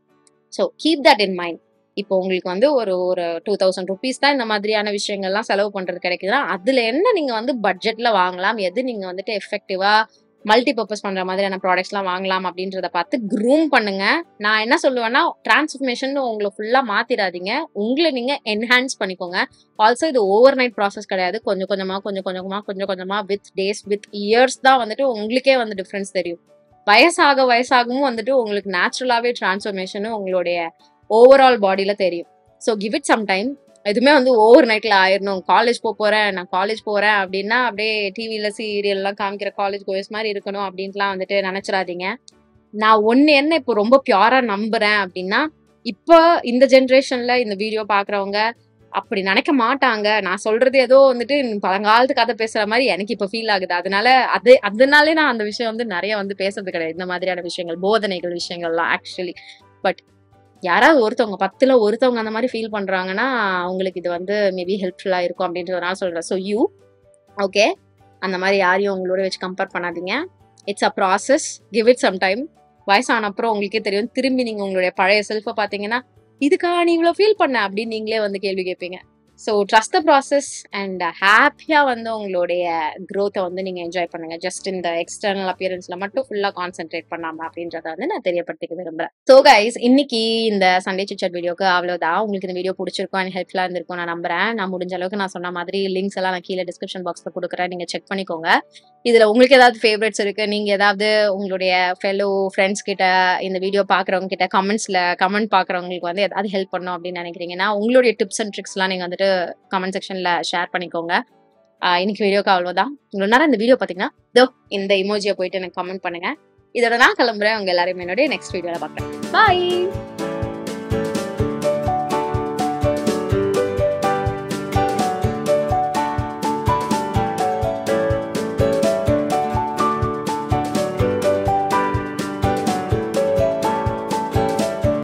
so keep that in mind இப்போ உங்களுக்கு வந்து ஒரு ஒரு டூ தௌசண்ட் ருபீஸ் தான் இந்த மாதிரியான விஷயங்கள்லாம் செலவு பண்றது கிடைக்குதுன்னா அதுல என்ன நீங்க வந்து பட்ஜெட்ல வாங்கலாம் எது நீங்க வந்துட்டு எஃபெக்டிவா மல்டி பர்பஸ் பண்ற மாதிரியான ப்ராடக்ட்ஸ்லாம் வாங்கலாம் அப்படின்றத பார்த்து க்ரூம் பண்ணுங்க நான் என்ன சொல்லுவேன்னா டிரான்ஸ்ஃபர்மேஷன் உங்களை ஃபுல்லா மாத்திராதீங்க உங்களை நீங்க என்ஹான்ஸ் பண்ணிக்கோங்க ஆல்சோ இது ஓவர் நைட் ப்ராசஸ் கிடையாது கொஞ்சம் கொஞ்சமா கொஞ்சம் கொஞ்சமா கொஞ்சம் கொஞ்சமா வித் டேஸ் வித் இயர்ஸ் தான் வந்துட்டு உங்களுக்கே வந்து டிஃப்ரென்ஸ் தெரியும் வயசாக வயசாகவும் வந்துட்டு உங்களுக்கு நேச்சுரலாவே டிரான்ஸ்ஃபர்மேஷனும் உங்களுடைய ஓவரால் பாடியில தெரியும் so give it some time எதுவுமே வந்து ஓவர் நைட்ல ஆயிடணும் காலேஜ் போக போறேன் நான் காலேஜ் போறேன் அப்படின்னா அப்படியே டிவில சீரியல் எல்லாம் காமிக்கிற காலேஜ் கோயஸ் மாதிரி இருக்கணும் அப்படின்ட்டுலாம் வந்துட்டு நினைச்சிடாதீங்க நான் ஒன்னு என்ன இப்போ ரொம்ப பியூரா நம்புறேன் அப்படின்னா இப்போ இந்த ஜென்ரேஷன்ல இந்த வீடியோ பாக்குறவங்க அப்படி நினைக்க மாட்டாங்க நான் சொல்றது ஏதோ வந்துட்டு பழங்காலத்து கதை பேசுற மாதிரி எனக்கு இப்ப ஃபீல் ஆகுது அதனால அது அதனாலே நான் அந்த விஷயம் வந்து நிறைய வந்து பேசுறது கிடையாது இந்த மாதிரியான விஷயங்கள் போதனைகள் விஷயங்கள்லாம் ஆக்சுவலி பட் யாராவது ஒருத்தவங்க பத்துல ஒருத்தவங்க அந்த மாதிரி ஃபீல் பண்றாங்கன்னா அவங்களுக்கு இது வந்து மேபி ஹெல்ப்ஃபுல்லா இருக்கும் அப்படின்றத நான் சொல்றேன் ஸோ யூ ஓகே அந்த மாதிரி யாரையும் உங்களோட வச்சு கம்பேர் பண்ணாதீங்க it's a process give it some time வயசான அப்புறம் உங்களுக்கே தெரியும் திரும்பி நீங்க உங்களுடைய பழைய செல்ஃபை பாத்தீங்கன்னா இதுக்கா நீ இவ்வளோ ஃபீல் பண்ண அப்படின்னு நீங்களே வந்து கேள்வி கேட்பீங்க so trust the process and ஹாப்பியாக வந்து உங்களுடைய க்ரோத்தை வந்து நீங்கள் என்ஜாய் பண்ணுங்க ஜஸ்ட் இந்த எக்ஸ்டர்னல் அப்பியரன்ஸில் மட்டும் ஃபுல்லாக கான்சென்ட்ரேட் பண்ணாம அப்படின்றத வந்து நான் தெரியப்படுத்திக்க விரும்புகிறேன் ஸோ கைஸ் இன்னைக்கு இந்த சண்டே சிச்சட் வீடியோக்கு அவ்வளோதான் உங்களுக்கு இந்த வீடியோ பிடிச்சிருக்கும் அண்ட் ஹெல்ப்ஃபுல்லாக இருந்திருக்கும் நான் நம்புறேன் நான் முடிஞ்ச அளவுக்கு நான் சொன்ன மாதிரி லிங்க்ஸ் எல்லாம் நான் கீழே டிஸ்கிரிப்ஷன் பாக்ஸில் கொடுக்குறேன் நீங்கள் செக் பண்ணிக்கோங்க இதில் உங்களுக்கு ஏதாவது ஃபேவரட்ஸ் இருக்குது நீங்கள் ஏதாவது உங்களுடைய ஃபெலோ ஃப்ரெண்ட்ஸ் கிட்ட இந்த வீடியோ பார்க்குறவங்க கிட்ட கமெண்ட்ஸில் கமெண்ட் பார்க்குறவங்களுக்கு வந்து ஏதாவது ஹெல்ப் பண்ணும் அப்படின்னு நினைக்கிறீங்கன்னா உங்களுடைய டிப்ஸ் அண்ட் ட்ரிக்ஸ்லாம் நீங்கள் வந்துட்டு கமெண்ட் செக்ஷனில் ஷேர் பண்ணிக்கோங்க ஆஹ் இன்னைக்கு வீடியோக்கு அவ்வளோதான் இவ்வளோ நேரம் இந்த வீடியோ பார்த்தீங்கன்னா இதோ இந்த இமோஜியை போயிட்டு எனக்கு கமெண்ட் பண்ணுங்க இதோட நான் கிளம்புறேன் உங்க எல்லாரையும் என்னுடைய நெக்ஸ்ட் வீடியோவில் பார்க்குறேன் பாய்